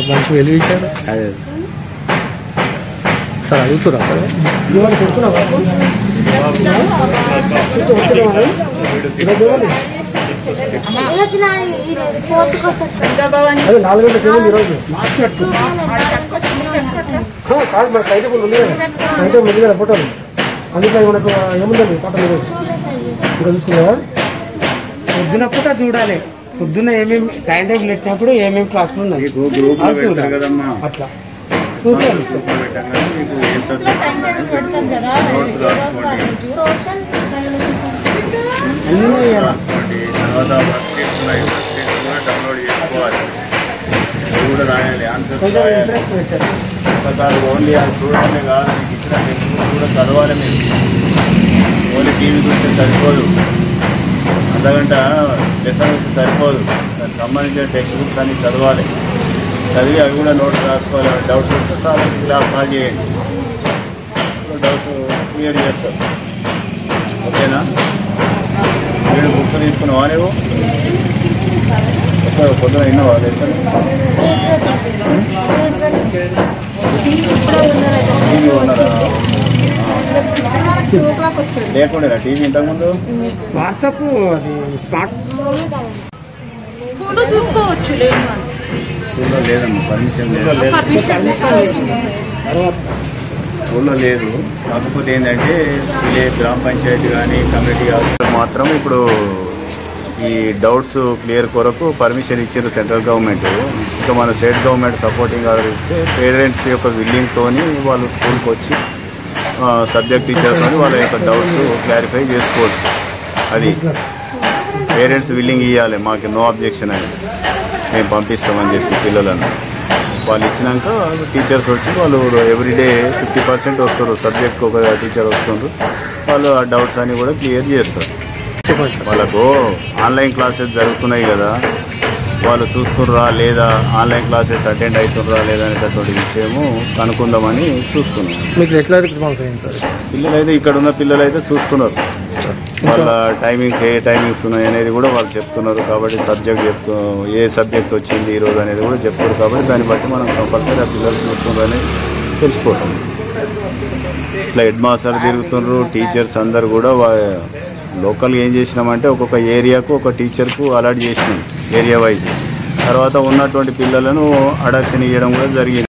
మనకు వెలిగించారు అదే sir అడుగుతురా sir ఈరోజు నా ఫోర్త్ కోసం అదే నాలుగు గంటల పేమెంట్ ఈరోజు కాదు మనకు అయితే ముందు ఉంది కదా అయితే ముందు కదా ఫోటోలు అందుకే మనకు ఏముందండి ఫోటో మీరు ఇంకా చూసుకున్నావా పొద్దున పూట చూడాలి పొద్దున ఏమేమి టైం టేబుల్ పెట్టినప్పుడు ఏమేమి క్లాసులు ఉన్నాయి మీకు గ్రూప్ లో అది పెడతారు చూడాలి. కదమ్మా అట్లా చూసాను గ్రూప్ లో పెట్టంగానే మీకు ఏ సబ్జెక్ట్ ఉందని పెట్టుకోండి నోట్స్ రాసుకోండి సోషల్ అన్నీ వేయాలి. రాసుకోండి తర్వాత వర్క్ షీట్స్ ఉన్నాయి వర్క్ షీట్స్ కూడా డౌన్లోడ్ చేసుకోవాలి అవి కూడా రాయాలి ఆన్సర్స్ కొంచెం రాయాలి ఇంట్రెస్ట్ పెట్టారు పుస్తకాలు ఓన్లీ అది చూడడమే కాదు మీకు ఇచ్చిన టెక్స్ట్ బుక్ కూడా చదవాలి మీరు ఓన్లీ టీవీ చూస్తే సరిపోదు అర్ధగంట లెసన్ వస్తే సరిపోదు దానికి సంబంధించిన టెక్స్ట్ బుక్స్ అన్ని చదవాలి చదివి అవి కూడా నోట్స్ రాసుకోవాలి డౌట్స్ వస్తే చాలా క్లాస్ కాల్ చేయండి డౌట్స్ క్లియర్ చేస్తారు ఓకేనా మీరు బుక్స్ తీసుకున్నావా నువ్వు ఒక పొద్దున విన్నావా లెసన్ టీవీ ఉన్నారా లేకుండా టీవీ ఇంతకుముందు వాట్సాప్ అది స్మార్ట్ స్కూల్లో చూసుకోవచ్చు లేదు స్కూల్లో లేదమ్మా పర్మిషన్ లేదు పర్మిషన్ తర్వాత స్కూల్లో లేదు కాకపోతే ఏంటంటే విలేజ్ గ్రామ పంచాయతీ కానీ కమ్యూనిటీ హౌస్ మాత్రం ఇప్పుడు ఈ డౌట్స్ క్లియర్ కొరకు పర్మిషన్ ఇచ్చారు సెంట్రల్ గవర్నమెంట్ ఇంకా మన స్టేట్ గవర్నమెంట్ సపోర్టింగ్ ఆర్డర్ ఇస్తే పేరెంట్స్ యొక్క విల్లింగ్తోని వాళ్ళు స్కూల్కి వచ్చి సబ్జెక్ట్ టీచర్తో వాళ్ళ యొక్క డౌట్స్ క్లారిఫై చేసుకోవచ్చు అది పేరెంట్స్ విల్లింగ్ ఇవ్వాలి మాకు నో అబ్జెక్షన్ అని మేము పంపిస్తామని చెప్పి పిల్లలను వాళ్ళు ఇచ్చినాక టీచర్స్ వచ్చి వాళ్ళు ఎవ్రీడే ఫిఫ్టీ పర్సెంట్ వస్తారు సబ్జెక్ట్కి ఒక టీచర్ వస్తుండ్రు వాళ్ళు ఆ డౌట్స్ అన్ని కూడా క్లియర్ చేస్తారు చెప్పండి సార్ వాళ్ళకు ఆన్లైన్ క్లాసెస్ జరుగుతున్నాయి కదా వాళ్ళు చూస్తుర్రా లేదా ఆన్లైన్ క్లాసెస్ అటెండ్ అవుతుర్రా లేదా అనేటటువంటి విషయము కనుక్కుందామని చూస్తున్నాం మీకు ఎట్లా రెస్పాన్స్ అయింది సార్ పిల్లలు అయితే ఇక్కడ ఉన్న పిల్లలు అయితే చూస్తున్నారు వాళ్ళ టైమింగ్స్ ఏ టైమింగ్స్ ఉన్నాయి అనేది కూడా వాళ్ళు చెప్తున్నారు కాబట్టి సబ్జెక్ట్ చెప్తూ ఏ సబ్జెక్ట్ వచ్చింది ఈరోజు అనేది కూడా చెప్తారు కాబట్టి దాన్ని బట్టి మనం కంపల్సరీ ఆ పిల్లలు చూస్తున్నారు అనేది తెలిసిపోతాం ఇట్లా హెడ్ మాస్టర్ తిరుగుతున్నారు టీచర్స్ అందరు కూడా లోకల్గా ఏం చేసినామంటే ఒక్కొక్క ఏరియాకు ఒక టీచర్కు అలాట్ చేసినాం ఏరియా వైజ్ తర్వాత ఉన్నటువంటి పిల్లలను అడాప్షన్ ఇవ్వడం కూడా జరిగింది